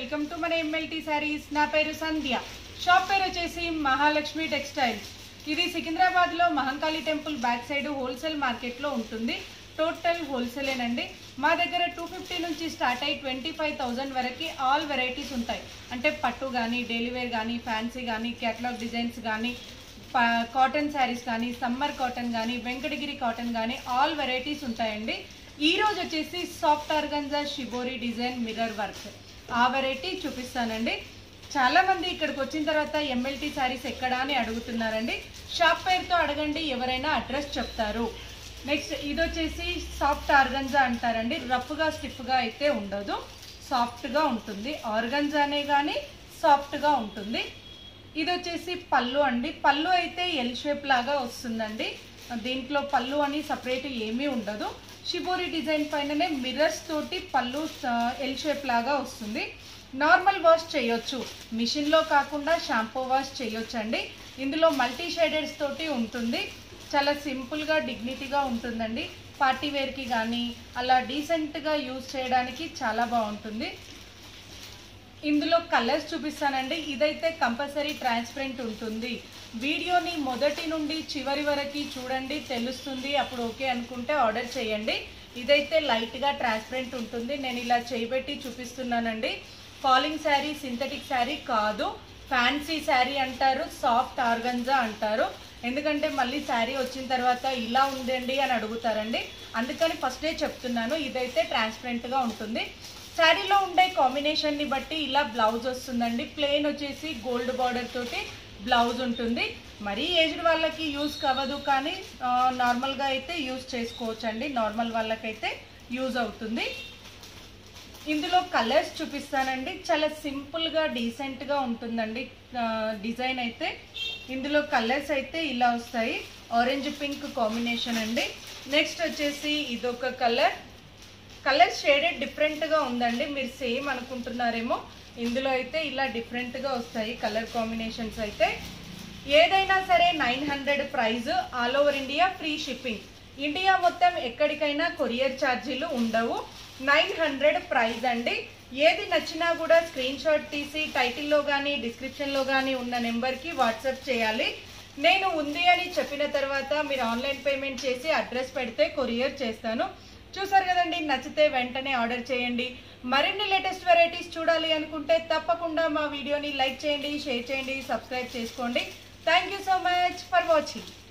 welcome to మన MLT sarees నా పేరు సంధ్య షాప్ పేరు వచ్చేసి మహాలక్ష్మి టెక్స్టైల్స్ ఇది సికింద్రాబాద్ లో Mahankali temple back side wholesale market లో ఉంటుంది టోటల్ హోల్సేలేనండి మా దగ్గర టూ ఫిఫ్టీ నుంచి స్టార్ట్ అయ్యి ట్వంటీ ఫైవ్ థౌజండ్ వరకు ఆల్ వెరైటీస్ ఉంటాయి అంటే పట్టు కానీ డైలీ వేర్ కానీ ఫ్యాన్సీ కానీ క్యాటలాగ్ డిజైన్స్ కానీ కాటన్ శారీస్ కానీ సమ్మర్ కాటన్ కానీ వెంకటగిరి కాటన్ కానీ ఆల్ వెరైటీస్ ఉంటాయండి ఈ రోజు వచ్చేసి soft organza shibori design mirror work ఆ వెరైటీ చూపిస్తానండి చాలా మంది ఇక్కడికి వచ్చిన తర్వాత ఎంఎల్టీ శారీస్ ఎక్కడా అని అడుగుతున్నారండి షాప్ పేరుతో అడగండి ఎవరైనా అడ్రస్ చెప్తారు నెక్స్ట్ ఇది వచ్చేసి సాఫ్ట్ ఆర్గంజా అంటారండి రఫ్గా స్టిఫ్గా అయితే ఉండదు సాఫ్ట్గా ఉంటుంది ఆర్గంజానే కానీ సాఫ్ట్గా ఉంటుంది ఇది వచ్చేసి పళ్ళు అండి పళ్ళు అయితే ఎల్ షేప్ లాగా వస్తుందండి దీంట్లో పళ్ళు అని సపరేట్ ఏమీ ఉండదు షిబోరి డిజైన్ పైననే మిర్రర్స్ తోటి పళ్ళు ఎల్ షేప్ లాగా వస్తుంది నార్మల్ వాష్ చేయొచ్చు మిషన్లో కాకుండా షాంపూ వాష్ చేయొచ్చు అండి ఇందులో మల్టీ షేడెడ్స్ తోటి ఉంటుంది చాలా సింపుల్గా డిగ్నిటీగా ఉంటుందండి పార్టీ వేర్కి కానీ అలా డీసెంట్గా యూజ్ చేయడానికి చాలా బాగుంటుంది ఇందులో కలర్స్ చూపిస్తానండి ఇదైతే కంపల్సరీ ట్రాన్స్పరెంట్ ఉంటుంది వీడియోని మొదటి నుండి చివరి వరకు చూడండి తెలుస్తుంది అప్పుడు ఓకే అనుకుంటే ఆర్డర్ చేయండి ఇదైతే లైట్గా ట్రాన్స్పరెంట్ ఉంటుంది నేను ఇలా చేయబెట్టి చూపిస్తున్నానండి ఫాలింగ్ శారీ సింథటిక్ శారీ కాదు ఫ్యాన్సీ శారీ అంటారు సాఫ్ట్ ఆర్గంజా అంటారు ఎందుకంటే మళ్ళీ శారీ వచ్చిన తర్వాత ఇలా ఉందండి అని అడుగుతారండి అందుకని ఫస్టే చెప్తున్నాను ఇదైతే ట్రాన్స్పరెంట్గా ఉంటుంది శారీలో ఉండే కాంబినేషన్ని బట్టి ఇలా బ్లౌజ్ వస్తుందండి ప్లెయిన్ వచ్చేసి గోల్డ్ బార్డర్ తోటి బ్లౌజ్ ఉంటుంది మరీ ఏజ్డ్ వాళ్ళకి యూజ్ కవ్వదు కానీ నార్మల్గా అయితే యూజ్ చేసుకోవచ్చు అండి నార్మల్ వాళ్ళకైతే యూజ్ అవుతుంది ఇందులో కలర్స్ చూపిస్తానండి చాలా సింపుల్గా డీసెంట్గా ఉంటుందండి డిజైన్ అయితే ఇందులో కలర్స్ అయితే ఇలా వస్తాయి ఆరెంజ్ పింక్ కాంబినేషన్ అండి నెక్స్ట్ వచ్చేసి ఇదొక కలర్ కలర్ షేడెడ్ డిఫరెంట్గా ఉందండి మీరు సేమ్ అనుకుంటున్నారేమో ఇందులో అయితే ఇలా డిఫరెంట్గా వస్తాయి కలర్ కాంబినేషన్స్ అయితే ఏదైనా సరే nine hundred price all over India free shipping India మొత్తం ఎక్కడికైనా కొరియర్ ఛార్జీలు ఉండవు నైన్ హండ్రెడ్ ప్రైస్ అండి ఏది నచ్చినా కూడా స్క్రీన్ షాట్ తీసి టైటిల్లో కానీ డిస్క్రిప్షన్లో కానీ ఉన్న నెంబర్కి వాట్సాప్ చేయాలి నేను ఉంది అని చెప్పిన తర్వాత మీరు ఆన్లైన్ పేమెంట్ చేసి అడ్రస్ పెడితే కొరియర్ చేస్తాను చూసారు కదండి నచ్చితే వెంటనే ఆర్డర్ చేయండి మరిన్ని లేటెస్ట్ వెరైటీస్ చూడాలి అనుకుంటే తప్పకుండా మా వీడియోని లైక్ చేయండి షేర్ చేయండి సబ్స్క్రైబ్ చేసుకోండి thank you so much for watching